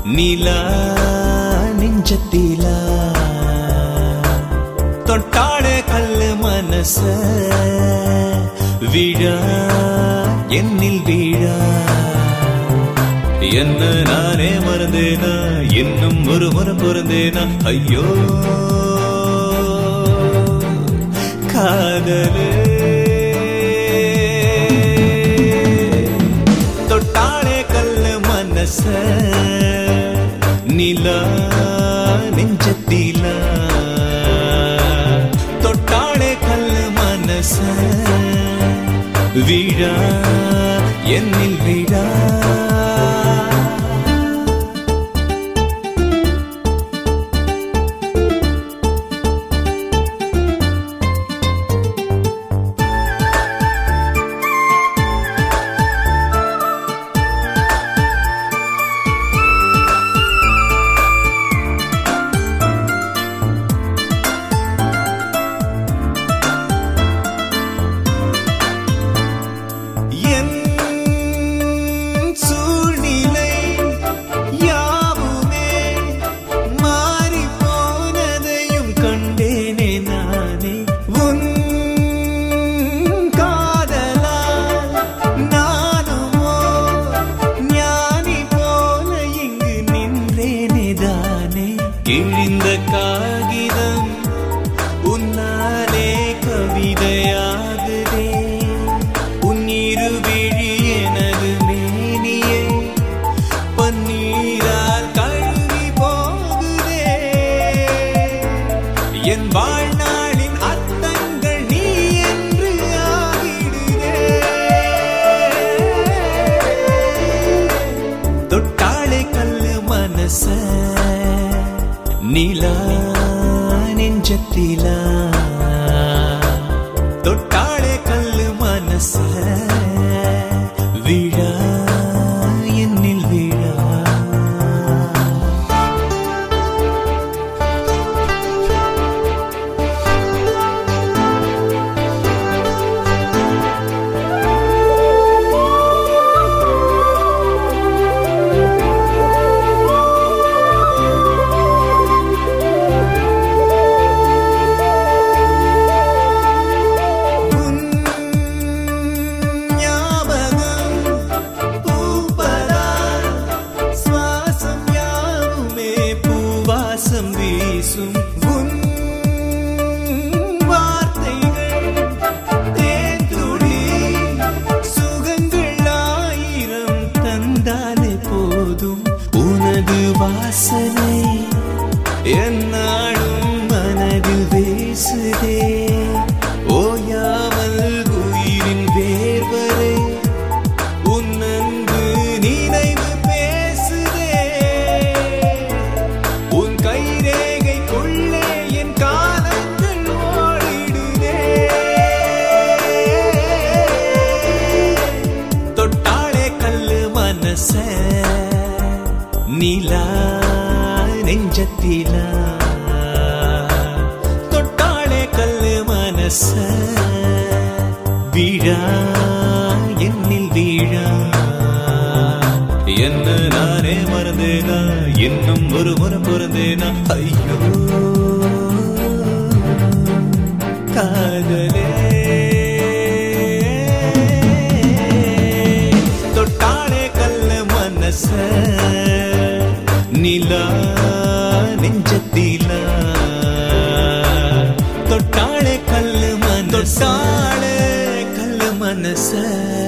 நிலா நெஞ்சத்திலா தொட்டாளே கல்லு மனச விழா என்னில் வீழா என்ன நானே மறந்தேனா இன்னும் ஒரு முறை பொருந்தேனா ஐயோ காதலே தொட்டாளே கல்லு மனச நிலா நெஞ்சத்திலா தொட்டாளே கல்லு மனச விழா என்னில் விழா என் சூழ்நிலை யாவுமே மாறிப் போனதையும் கண்டேனே நானே உன் காதலால் நானுமோ ஞானி போல இங்கு நின்றேனே தானே கிழிந்த காகிதம் உன்னாலே கவிதையாகுதே உன் இருவிழி எனது மேனியை பன்னீரால் கழுவி போகுதே என் வாழ்நாளின் அர்த்தங்கள் நீ என்று ஆகிடுதே தொட்டாளே கல்லு மனச நிலா நெஞ்சத்திலா தொட்டாளே கல்லு மனச விழா என்னில் விழா உன் ஞாபகம் பூப்பதால் சுவாசம் யாவுமே பூவாசம் வீசும் உன் வார்த்தைகள் தேன்துளி சுகங்கள் ஆயிரம் தந்தாலே போதும் உனது வாசனை என்னாலும் மனதில் பேசுதே ஓயாமல் உயிரின் வேர்வரை உன் அன்பு நினைவு பேசுதே உன் கைரேகைக்குள்ளே என் காலங்கள் ஓடிடுதே தொட்டாளே கல்லு மனச நிலா நெஞ்சத்திலா தொட்டாளே கல்லு மனச வீழா என்னில் வீழா என்ன நானே மறந்தேனா இன்னும் ஒரு முறை பொருந்தேனா ஐயோ காதலே தொட்டாளே கல்ல மனச நிலா நெஞ்சத்திலா தொட்டாளே கல்லு மனச தொட்டாளே கல்லு மனச